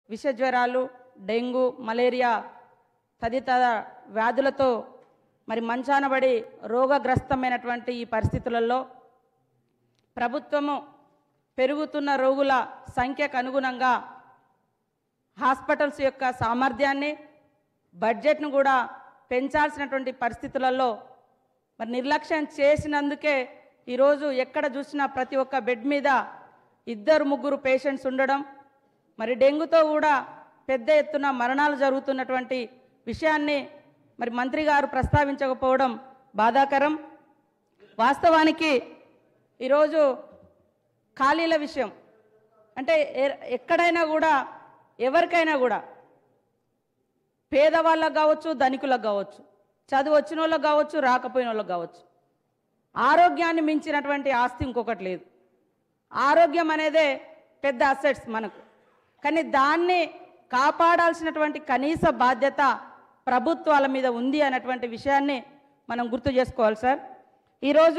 విష జ్వరాలు dengue malaria తదితర వ్యాధులతో మరి మంచానబడి రోగగ్రస్తమైనటువంటి ఈ పరిస్థితులలో ప్రభుత్వము పెరుగుతున్న రోగుల సంఖ్యకు అనుగుణంగా హాస్పిటల్స్ యొక్క సామర్థ్యాన్ని బడ్జెట్ను కూడా పెంచాల్సినటువంటి పరిస్థితులలో మరి నిర్లక్ష్యం చేసినందుకే ఈరోజు ఎక్కడ చూసినా ప్రతి ఒక్క బెడ్ మీద ఇద్దరు ముగ్గురు పేషెంట్స్ ఉండడం మరి డెంగ్యూతో కూడా పెద్ద ఎత్తున మరణాలు జరుగుతున్నటువంటి విషయాన్ని మరి మంత్రి గారు ప్రస్తావించకపోవడం బాధాకరం వాస్తవానికి ఈరోజు ఖాళీల విషయం అంటే ఎ- ఎక్కడైనా కూడా ఎవరికైనా కూడా పేదవాళ్ళకు కావచ్చు ధనికులకు కావచ్చు చదువు వచ్చిన వాళ్ళకి కావచ్చు రాకపోయిన వాళ్ళకి కావచ్చు ఆరోగ్యాన్ని మించినటువంటి ఆస్తి ఇంకొకటి లేదు ఆరోగ్యం అనేదే పెద్ద అసెట్స్ మనకు కానీ దాన్ని కాపాడాల్సినటువంటి కనీస బాధ్యత ప్రభుత్వాల మీద ఉంది అన్నటువంటి విషయాన్ని మనం గుర్తు చేసుకోవాలి సార్ ఈరోజు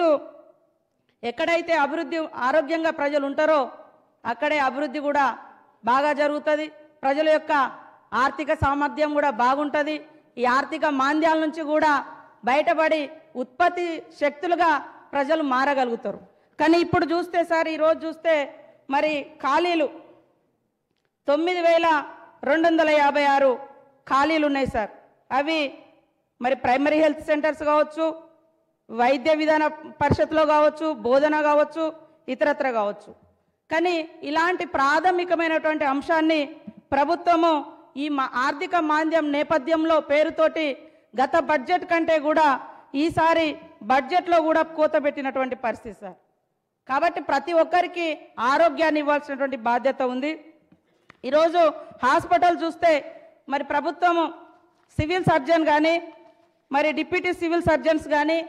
ఎక్కడైతే అభివృద్ధి ఆరోగ్యంగా ప్రజలు ఉంటారో అక్కడే అభివృద్ధి కూడా బాగా జరుగుతుంది ప్రజల యొక్క ఆర్థిక సామర్థ్యం కూడా బాగుంటుంది ఈ ఆర్థిక మాంద్యాల నుంచి కూడా బయటపడి ఉత్పత్తి శక్తులుగా ప్రజలు మారగలుగుతారు కానీ ఇప్పుడు చూస్తే సార్ ఈరోజు చూస్తే మరి ఖాళీలు తొమ్మిది వేల రెండు వందల యాభై ఆరు ఖాళీలు ఉన్నాయి సార్ అవి మరి ప్రైమరీ హెల్త్ సెంటర్స్ కావచ్చు వైద్య విధాన పరిషత్లో కావచ్చు బోధన కావచ్చు ఇతరత్ర కావచ్చు కానీ ఇలాంటి ప్రాథమికమైనటువంటి అంశాన్ని ప్రభుత్వము ఈ మా ఆర్థిక మాంద్యం నేపథ్యంలో పేరుతోటి గత బడ్జెట్ కంటే కూడా ఈసారి బడ్జెట్లో కూడా కోత పెట్టినటువంటి పరిస్థితి సార్ కాబట్టి ప్రతి ఒక్కరికి ఆరోగ్యాన్ని ఇవ్వాల్సినటువంటి బాధ్యత ఉంది ఈరోజు హాస్పిటల్ చూస్తే మరి ప్రభుత్వము సివిల్ సర్జన్ కానీ మరి డిప్యూటీ సివిల్ సర్జన్స్ కానీ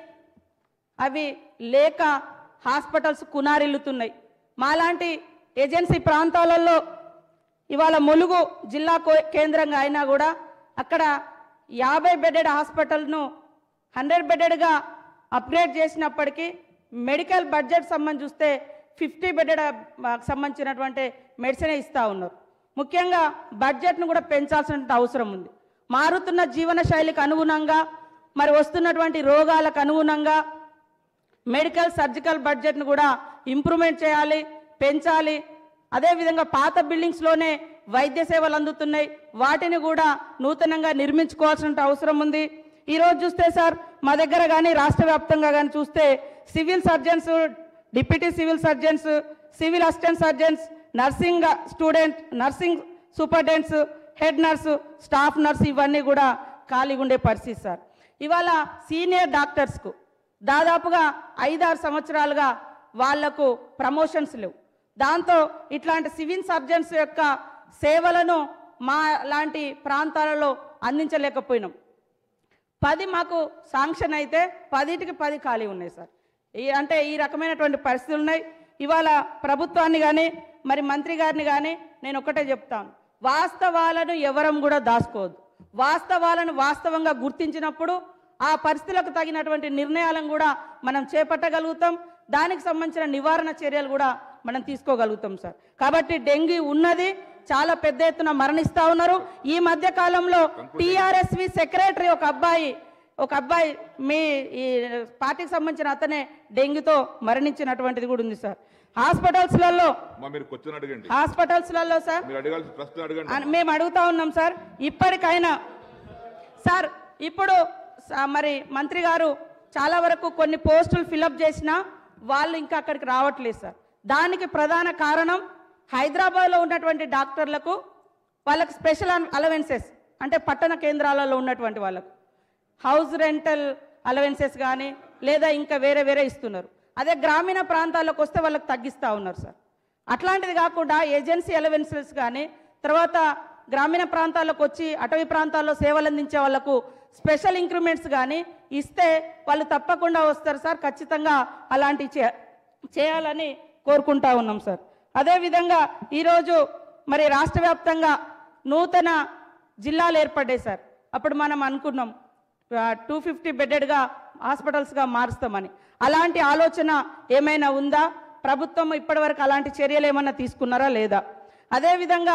అవి లేక హాస్పిటల్స్ కునారిల్లుతున్నాయి మాలాంటి ఏజెన్సీ ప్రాంతాలలో ఇవాళ ములుగు జిల్లా కో- కేంద్రంగా అయినా కూడా అక్కడ యాభై బెడెడ్ హాస్పిటల్ను హండ్రెడ్ బెడెడ్గా అప్గ్రేడ్ చేసినప్పటికీ మెడికల్ బడ్జెట్ సంబంధించి చూస్తే ఫిఫ్టీ బెడెడ్ సంబంధించినటువంటి మెడిసిన్ ఇస్తూ ఉన్నారు ముఖ్యంగా బడ్జెట్ను కూడా పెంచాల్సిన అవసరం ఉంది మారుతున్న జీవన శైలికి అనుగుణంగా మరి వస్తున్నటువంటి రోగాలకు అనుగుణంగా మెడికల్ సర్జికల్ బడ్జెట్ను కూడా ఇంప్రూవ్మెంట్ చేయాలి పెంచాలి అదేవిధంగా పాత బిల్డింగ్స్లోనే వైద్య సేవలు అందుతున్నాయి వాటిని కూడా నూతనంగా నిర్మించుకోవాల్సిన అవసరం ఉంది ఈరోజు చూస్తే సార్ మా దగ్గర కానీ రాష్ట్ర వ్యాప్తంగా కానీ చూస్తే civil surgeons deputy civil surgeons civil assistant surgeons nursing student nursing superintendents head nurse staff nurse ఇవన్నీ కూడా ఖాళీగా ఉండే పరిస్థితి సార్ ఇవాళ సీనియర్ డాక్టర్స్కు దాదాపుగా ఐదారు సంవత్సరాలుగా వాళ్లకు ప్రమోషన్స్ లేవు దాంతో ఇట్లాంటి సివిల్ సర్జన్స్ యొక్క సేవలను మా లాంటి ప్రాంతాలలో అందించలేకపోయినాం పది మాకు శాంక్షన్ అయితే పదిటికి పది ఖాళీ ఉన్నాయి సార్ ఈ అంటే ఈ రకమైనటువంటి పరిస్థితులు ఉన్నాయి ఇవాళ ప్రభుత్వాన్ని కానీ మరి మంత్రి గారిని కానీ నేను ఒకటే చెప్తాను వాస్తవాలను ఎవరం కూడా దాచుకోవద్దు వాస్తవాలను వాస్తవంగా గుర్తించినప్పుడు ఆ పరిస్థితులకు తగినటువంటి నిర్ణయాలను కూడా మనం చేపట్టగలుగుతాం దానికి సంబంధించిన నివారణ చర్యలు కూడా మనం తీసుకోగలుగుతాం సార్ కాబట్టి డెంగీ ఉన్నది చాలా పెద్ద ఎత్తున మరణిస్తా ఉన్నారు ఈ మధ్య కాలంలో టిఆర్ఎస్వి సెక్రటరీ ఒక అబ్బాయి ఒక అబ్బాయి మీ ఈ పార్టీకి సంబంధించిన అతనే డెంగ్యూతో మరణించినటువంటిది కూడా ఉంది సార్ హాస్పిటల్స్లలో మా మీరు క్వశ్చన్ అడగండి హాస్పిటల్స్లలో సార్ మీరు అడగాల్సిన ప్రశ్న అడగండి అని మేము అడుగుతా ఉన్నాం సార్ ఇప్పటికైనా సార్ ఇప్పుడు స- మరి మంత్రి గారు చాలా వరకు కొన్ని పోస్టులు ఫిలప్ చేసినా వాళ్ళు ఇంకా అక్కడికి రావట్లేదు సార్ దానికి ప్రధాన కారణం హైదరాబాద్లో ఉన్నటువంటి డాక్టర్లకు వాళ్ళకి స్పెషల్ అలవెన్సెస్ అంటే పట్టణ కేంద్రాలలో ఉన్నటువంటి వాళ్ళకు హౌస్ రెంటల్ అలవెన్సెస్ కానీ లేదా ఇంకా వేరే వేరే ఇస్తున్నారు అదే గ్రామీణ ప్రాంతాల్లోకి వస్తే వాళ్ళకి తగ్గిస్తూ ఉన్నారు సార్ అట్లాంటిది కాకుండా ఏజెన్సీ అలవెన్సెస్ కానీ తర్వాత గ్రామీణ ప్రాంతాలకు వచ్చి అటవీ ప్రాంతాల్లో సేవలు అందించే వాళ్ళకు స్పెషల్ ఇంక్రిమెంట్స్ కానీ ఇస్తే వాళ్ళు తప్పకుండా వస్తారు సార్ ఖచ్చితంగా అలాంటివి చే చేయాలని కోరుకుంటా ఉన్నాం సార్ అదేవిధంగా ఈరోజు మరి రాష్ట్ర వ్యాప్తంగా నూతన జిల్లాలు ఏర్పడ్డాయి సార్ అప్పుడు మనం అనుకున్నాం టూ ఫిఫ్టీ బెడెడ్గా హాస్పిటల్స్గా మారుస్తామని అలాంటి ఆలోచన ఏమైనా ఉందా ప్రభుత్వం ఇప్పటివరకు అలాంటి చర్యలు ఏమైనా తీసుకున్నారా లేదా అదేవిధంగా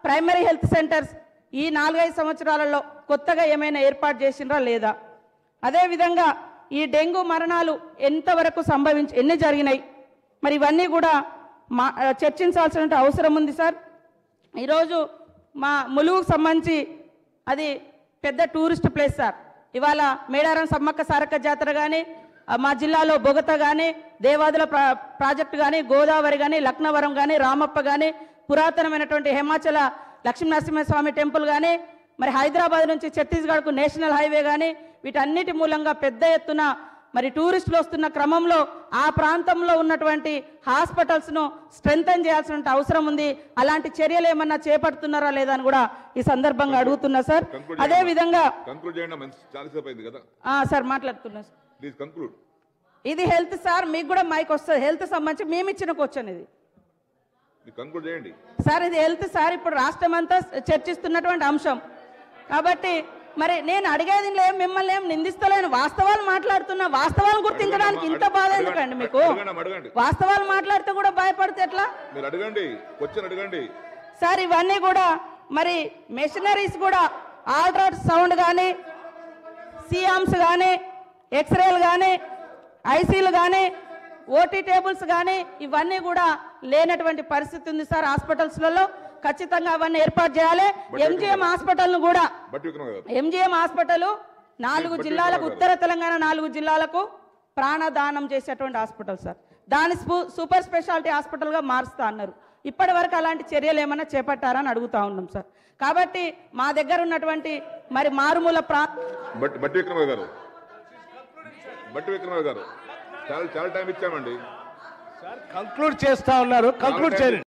ప్రైమరీ హెల్త్ సెంటర్స్ ఈ నాలుగైదు సంవత్సరాలలో కొత్తగా ఏమైనా ఏర్పాటు చేసిండ్రా లేదా అదేవిధంగా ఈ డెంగ్యూ మరణాలు ఎంతవరకు సంభవించి ఎన్ని జరిగినాయి మరి ఇవన్నీ కూడా మా ఆ, చర్చించాల్సిన అవసరం ఉంది సార్ ఈరోజు మా ములుగుకు సంబంధించి అది పెద్ద టూరిస్ట్ ప్లేస్ సార్ ఇవాళ మేడారం సమ్మక్క సారక్క జాతర కానీ మా జిల్లాలో బొగత కానీ దేవాదుల ప్రా ప్రాజెక్టు కానీ గోదావరి కానీ లక్నవరం కానీ రామప్ప కానీ పురాతనమైనటువంటి హిమాచల లక్ష్మీ నరసింహస్వామి టెంపుల్ కానీ మరి హైదరాబాద్ నుంచి ఛత్తీస్గఢ్కు నేషనల్ హైవే కానీ వీటన్నిటి మూలంగా పెద్ద ఎత్తున మరి టూరిస్టులు వస్తున్న క్రమంలో ఆ ప్రాంతంలో ఉన్నటువంటి హాస్పిటల్స్ను స్ట్రెంగ్తన్ చేయాల్సిన అవసరం ఉంది అలాంటి చర్యలు ఏమన్నా చేపడుతున్నారా లేదా అని కూడా ఈ సందర్భంగా అడుగుతున్నా సార్ Conclude అదే విధంగా కంక్లూడ్ చేయండి మంచి చాలాసేపు అయింది కదా ఆ, సార్ మాట్లాడుతున్నా సార్. ప్లీజ్ కంక్లూడ్ ఇది హెల్త్ సార్ మీకు కూడా మైక్ వస్తుంది హెల్త్ సంబంధించి మేము ఇచ్చిన క్వశ్చన్ ఇది మీరు కంక్లూడ్ చేయండి సార్ ఇది హెల్త్ సార్ ఇప్పుడు రాష్ట్రం అంతా చర్చిస్తున్నటువంటి అంశం కాబట్టి మరి నేను అడిగేది ఏం లేదు మిమ్మల్ని ఏం నిందిస్తలేను వాస్తవాలు మాట్లాడుతున్నా వాస్తవాలు గుర్తించడానికి ఇంత బాధ ఎందుకండి మీకు అడగండి అడగండి వాస్తవాలు మాట్లాడితే కూడా భయపడితే ఎట్లా మీరు అడగండి క్వశ్చన్ అడగండి సార్ ఇవన్నీ కూడా మరి మెషినరీస్ కూడా ఆల్ట్రాట్ సౌండ్ కానీ సియామ్స్ కానీ ఎక్స్రేలు కానీ ఐసీలు కానీ ఓటీ టేబుల్స్ కానీ ఇవన్నీ కూడా లేనటువంటి పరిస్థితి ఉంది సార్ హాస్పిటల్స్లలో ఖచ్చితంగా అవన్నీ ఏర్పాటు చేయాలి ఎంజిఎం హాస్పిటల్ను కూడా బట్టి విక్రమ గారు ఎంజిఎం హాస్పిటల్ నాలుగు బట్టి జిల్లాలకు విక్రమ ఉత్తర తెలంగాణ నాలుగు జిల్లాలకు ప్రాణదానం చేసేటువంటి హాస్పిటల్ సార్ దాని స్పు- సూపర్ స్పెషాలిటీ హాస్పిటల్గా మారుస్తా అన్నారు ఇప్పటి వరకు అలాంటి చర్యలు ఏమైనా చేపట్టారని అడుగుతా ఉన్నాం సార్ కాబట్టి మా దగ్గర ఉన్నటువంటి మరి మారుమూల ప్రా బట్టి బట్టి విక్రమ గారు బట్టి విక్రమ గారు చాలా చాలా టైం ఇచ్చామండి కంక్లూడ్ చేస్తా ఉన్నారు కంక్లూడ్ చేయండి